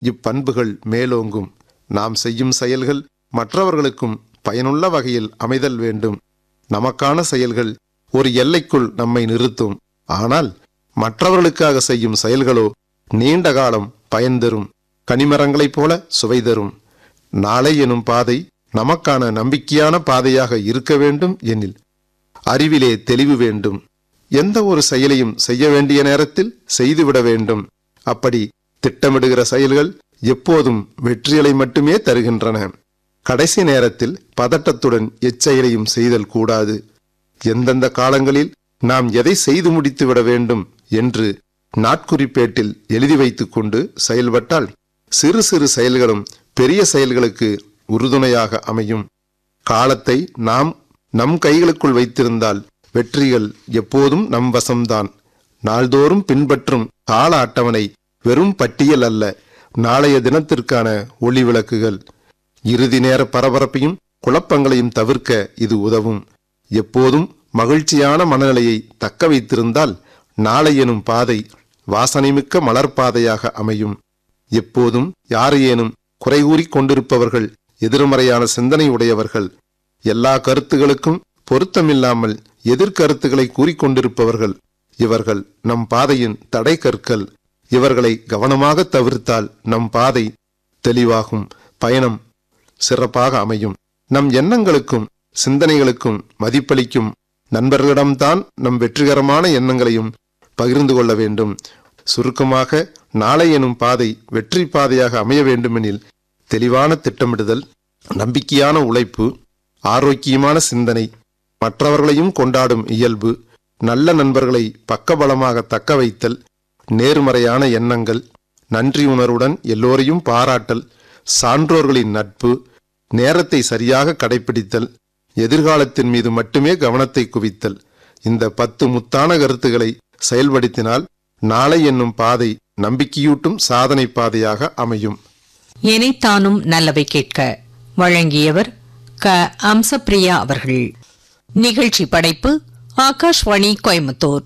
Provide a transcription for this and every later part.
இப்பண்புகள் மேலோங்கும் நாம் செய்யும் செயல்கள் மற்றவர்களுக்கும் பயனுள்ள வகையில் அமைதல் வேண்டும் நமக்கான செயல்கள் ஒரு எல்லைக்குள் நம்மை நிறுத்தும் ஆனால் மற்றவர்களுக்காக செய்யும் செயல்களோ நீண்ட காலம் பயன் தரும் கனிமரங்களைப் போல சுவை தரும் நாளை எனும் பாதை நமக்கான நம்பிக்கையான பாதையாக இருக்க வேண்டும் எனில் அறிவிலே தெளிவு வேண்டும் எந்த ஒரு செயலையும் செய்ய வேண்டிய நேரத்தில் செய்துவிட வேண்டும் அப்படி திட்டமிடுகிற செயல்கள் எப்போதும் வெற்றிகளை மட்டுமே தருகின்றன கடைசி நேரத்தில் பதட்டத்துடன் எச்செயலையும் செய்தல் கூடாது எந்தெந்த காலங்களில் நாம் எதை செய்து முடித்து விட வேண்டும் என்று நாட்குறிப்பேட்டில் எழுதி வைத்துக் கொண்டு செயல்பட்டால் சிறு சிறு செயல்களும் பெரிய செயல்களுக்கு உறுதுணையாக அமையும் காலத்தை நாம் நம் கைகளுக்குள் வைத்திருந்தால் வெற்றிகள் எப்போதும் நம் வசம்தான் நாள்தோறும் பின்பற்றும் கால அட்டவணை வெறும் பட்டியல் அல்ல நாளைய தினத்திற்கான ஒளி விளக்குகள் இறுதி நேர பரபரப்பையும் குழப்பங்களையும் தவிர்க்க இது உதவும் எப்போதும் மகிழ்ச்சியான மனநிலையை தக்க வைத்திருந்தால் நாளை எனும் பாதை வாசனைமிக்க மலர்பாதையாக அமையும் எப்போதும் யாரையேனும் குறைகூறிக் கொண்டிருப்பவர்கள் எதிர்மறையான சிந்தனை உடையவர்கள் எல்லா கருத்துகளுக்கும் பொருத்தமில்லாமல் எதிர்கருத்துக்களை கூறிக்கொண்டிருப்பவர்கள் இவர்கள் நம் பாதையின் தடை கற்கள் இவர்களை கவனமாக தவிர்த்தால் நம் பாதை தெளிவாகும் பயணம் சிறப்பாக அமையும் நம் எண்ணங்களுக்கும் சிந்தனைகளுக்கும் மதிப்பளிக்கும் நண்பர்களிடம்தான் நம் வெற்றிகரமான எண்ணங்களையும் பகிர்ந்து கொள்ள வேண்டும் சுருக்கமாக நாளை எனும் பாதை வெற்றி பாதையாக அமைய வேண்டுமெனில் தெளிவான திட்டமிடுதல் நம்பிக்கையான உழைப்பு ஆரோக்கியமான சிந்தனை மற்றவர்களையும் கொண்டாடும் இயல்பு நல்ல நண்பர்களை பக்கபலமாக தக்க வைத்தல் நேர்மறையான எண்ணங்கள் நன்றி உணர்வுடன் எல்லோரையும் பாராட்டல் சான்றோர்களின் நட்பு நேரத்தை சரியாக கடைபிடித்தல் எதிர்காலத்தின் மீது மட்டுமே கவனத்தை குவித்தல் இந்த பத்து முத்தான கருத்துக்களை செயல்படுத்தினால் நாளை என்னும் பாதை நம்பிக்கையூட்டும் சாதனை பாதையாக அமையும் எனைத்தானும் நல்லவை கேட்க வழங்கியவர் க அம்சப்பிரியா அவர்கள் நிகழ்ச்சி படைப்பு ஆகாஷ்வாணி கோயம்புத்தூர்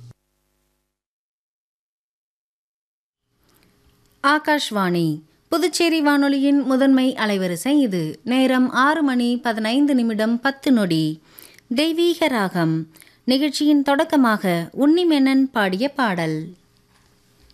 ஆகாஷ்வாணி புதுச்சேரி வானொலியின் முதன்மை அலைவரிசை இது நேரம் ஆறு மணி பதினைந்து நிமிடம் பத்து நொடி தெய்வீக ராகம் நிகழ்ச்சியின் தொடக்கமாக உன்னிமென்னன் பாடிய பாடல்